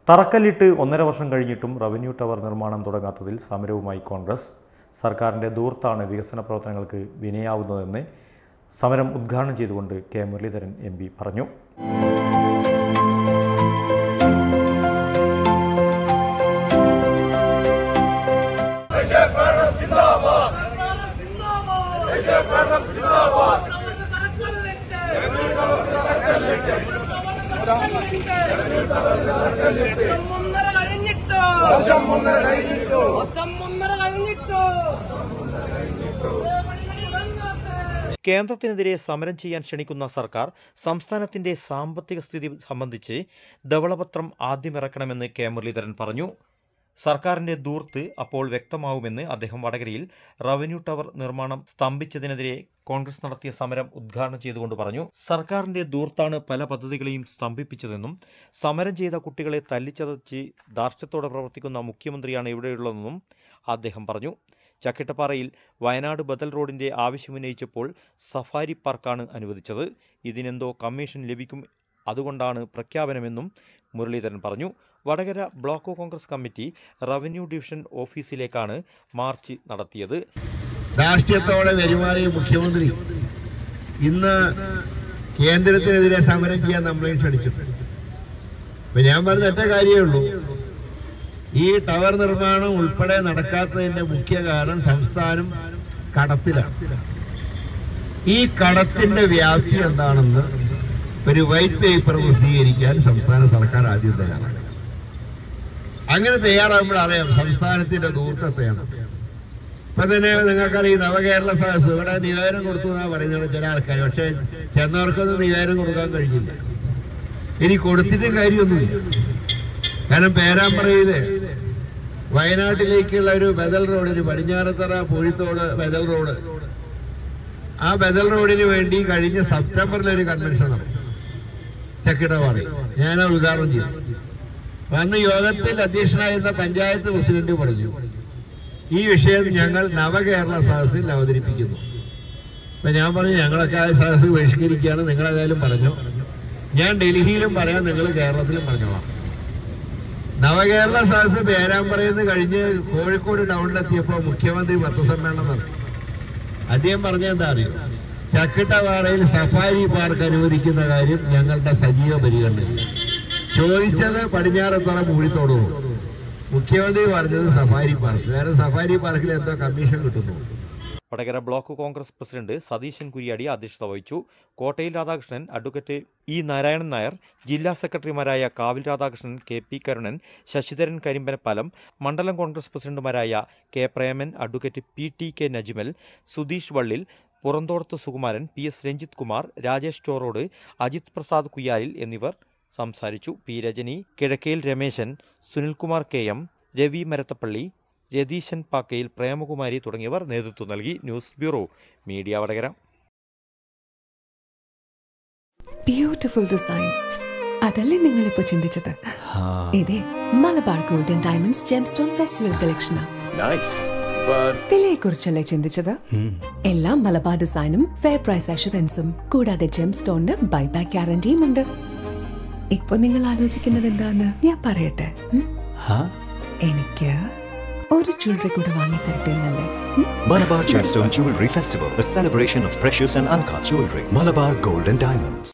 തറക്കല്ലിട്ട് ഒന്നര വർഷം കഴിഞ്ഞിട്ടും റവന്യൂ ടവർ നിർമ്മാണം തുടങ്ങാത്തതിൽ സമരവുമായി കോൺഗ്രസ് സർക്കാരിൻ്റെ ദൂർത്താണ് വികസന പ്രവർത്തനങ്ങൾക്ക് വിനയാവുന്നതെന്ന് സമരം ഉദ്ഘാടനം ചെയ്തുകൊണ്ട് കെ മുരളീധരൻ എം പി പറഞ്ഞു വർഷം മുന്നര കഴിഞ്ഞിട്ടോ വർഷം മുന്നര കഴിഞ്ഞിട്ടോ വർഷം മുന്നര കഴിഞ്ഞിട്ടോ കേന്ദ്രത്തിനെതിരെ സമരം ചെയ്യാൻ ക്ഷണിക്കുന്ന സർക്കാർ സംസ്ഥാനത്തിന്റെ സാമ്പത്തിക സ്ഥിതി സംബന്ധിച്ച് ധവളപത്രം ആദ്യം ഇറക്കണമെന്ന് കെ മുരളീധരൻ പറഞ്ഞു സർക്കാരിന്റെ ദൂർത്ത് അപ്പോൾ വ്യക്തമാവുമെന്ന് അദ്ദേഹം വടകരയിൽ റവന്യൂ ടവർ നിർമ്മാണം സ്തംഭിച്ചതിനെതിരെ കോൺഗ്രസ് നടത്തിയ സമരം ഉദ്ഘാടനം ചെയ്തുകൊണ്ട് പറഞ്ഞു സർക്കാരിന്റെ ദൂർത്താണ് പല പദ്ധതികളെയും സ്തംഭിപ്പിച്ചതെന്നും സമരം ചെയ്ത കുട്ടികളെ തല്ലിച്ചതച്ച് ധാർഷ്ട്യത്തോടെ പ്രവർത്തിക്കുന്ന മുഖ്യമന്ത്രിയാണ് ഇവിടെയുള്ളതെന്നും അദ്ദേഹം പറഞ്ഞു ചക്കിട്ടപ്പാറയിൽ വയനാട് ബദൽ റോഡിന്റെ ആവശ്യമുന്നയിച്ചപ്പോൾ സഫാരി പാർക്കാണ് അനുവദിച്ചത് ഇതിനെന്തോ കമ്മീഷൻ ലഭിക്കും അതുകൊണ്ടാണ് പ്രഖ്യാപനമെന്നും മുരളീധരൻ പറഞ്ഞു Vadakara block Congress committee revenue division ഓഫീസിലേക്കാണ് മാർച്ച് നടത്തിയത് രാഷ്ട്രീയത്തോടെ പെരുമാറിയ മുഖ്യമന്ത്രി ഇന്ന് കേന്ദ്രത്തിനെതിരെ സമരം ചെയ്യാൻ നമ്മളെ ക്ഷണിച്ചിട്ടുണ്ട് അപ്പൊ ഞാൻ പറഞ്ഞ ഒറ്റ കാര്യമേ ഉള്ളൂ ഈ ടവർ നിർമ്മാണം ഉൾപ്പെടെ നടക്കാത്തതിന്റെ മുഖ്യ കാരണം സംസ്ഥാനം കടത്തിലാണ് ഈ കടത്തിന്റെ വ്യാപ്തി എന്താണെന്ന് ഒരു വൈറ്റ് പേപ്പർ പ്രസിദ്ധീകരിക്കാൻ സംസ്ഥാന സർക്കാർ ആദ്യം തയ്യാറാണ് അങ്ങനെ തയ്യാറാകുമ്പോൾ അറിയാം സംസ്ഥാനത്തിന്റെ ദൂർത്തത്തെയാണ് ഇപ്പൊ തന്നെ നിങ്ങൾക്കറിയാം നവകേരള സദസ് ഇവിടെ നിവേദനം കൊടുത്തു എന്നാ പറയുന്നത് ചില ആൾക്കാർ പക്ഷെ ചെന്നവർക്കൊന്നും നിവേദനം കൊടുക്കാൻ കഴിഞ്ഞില്ല ഇനി കൊടുത്തിട്ടും കാര്യമൊന്നുമില്ല കാരണം പേരാമ്പ്രയില് വയനാട്ടിലേക്കുള്ള ഒരു ബദൽ റോഡ് ഒരു പടിഞ്ഞാറത്തറ പൂഴിത്തോട് ബദൽ റോഡ് ആ ബദൽ റോഡിന് വേണ്ടി കഴിഞ്ഞ സെപ്റ്റംബറിൽ ഒരു കൺവെൻഷൻ നടന്നു ചക്കിടപാടി ഞാൻ ഉദ്ഘാടനം ചെയ്തു അപ്പൊ അന്ന് യോഗത്തിൽ അധ്യക്ഷനായിരുന്ന പഞ്ചായത്ത് പ്രസിഡന്റ് പറഞ്ഞു ഈ വിഷയം ഞങ്ങൾ നവകേരള സദസ്സിൽ അവതരിപ്പിക്കുന്നു അപ്പൊ ഞാൻ പറഞ്ഞു ഞങ്ങളൊക്കെ ആ സദസ്സ് ബഹിഷ്കരിക്കുകയാണ് നിങ്ങൾ ഏതായാലും പറഞ്ഞു ഞാൻ ഡൽഹിയിലും പറയാം നിങ്ങൾ കേരളത്തിലും പറഞ്ഞോളാം നവകേരള സദസ്സ് പേരാമ്പ്രയെന്ന് കഴിഞ്ഞ് കോഴിക്കോട് ടൗണിലെത്തിയപ്പോൾ മുഖ്യമന്ത്രി പത്രസമ്മേളനം നടത്തി അദ്ദേഹം പറഞ്ഞ എന്താ അറിയോ ചക്കിട്ടപാറയിൽ സഫാരി പാർക്ക് അനുവദിക്കുന്ന കാര്യം ഞങ്ങളുടെ സജീവ പരിഗണനയിൽ ചോദിച്ചത് പടിഞ്ഞാറത്തറ മൂഴിത്തോട് മുഖ്യമന്ത്രി പറഞ്ഞത് സഫാരി പാർക്ക് കാരണം സഫാരി പാർക്കിൽ എന്തോ കമ്മീഷൻ കിട്ടുന്നു Vadakara block Congress president Satheesan Kuriyadi അധ്യക്ഷത വഹിച്ചു കോട്ടയിൽ രാധാകൃഷ്ണൻ അഡ്വക്കേറ്റ് ഇ നാരായണൻ നായർ ജില്ലാ സെക്രട്ടറിമാരായ കാവിൽ രാധാകൃഷ്ണൻ കെ പി കരുണൻ ശശിധരൻ കരിമ്പനപ്പാലം മണ്ഡലം കോൺഗ്രസ് പ്രസിഡന്റുമാരായ K Preman advocate P T K Najmal Sudheesh Vallil Purathodath Sukumaran P S Ranjith Kumar Rajesh Chorode Ajith Prasad Kuyyalil എന്നിവർ സംസാരിച്ചു P Rajani Kizhakkayil Rameshan Sunilkumar K M Ravi Marathappally Ratheeshan Pakkayil Premakumari തുടങ്ങിയവർ നേതൃത്വം നൽകി news bureau media Vadakara beautiful design അതല്ലേ നിങ്ങളിപ്പോ ചിന്തിച്ചത് ഇതേ Malabar golden diamonds gem stone festival കളക്ഷനാ Nice. But വിലയെ കുറിച്ചല്ലേ ചിന്തിച്ചത് എല്ലാ മലബാർ ഡിസൈനും ഫെയർ പ്രൈസ് അഷുറൻസും കൂടാതെ ജെം സ്റ്റോണിന് ബൈബാക്ക് ഗ്യാരണ്ടിയും ഉണ്ട് ഇപ്പൊ നിങ്ങൾ ആലോചിക്കുന്നത് എന്താന്ന് ഞാൻ പറയട്ടെ ഉം? എനിക്ക് ഒരു ജ്വല്ലറി കൂടെ വാങ്ങി തരട്ടെ എന്നല്ലേ ഉം? Malabar Gemstone Jewelry Festival, a celebration of precious and uncut jewelry. Malabar Gold and Diamonds.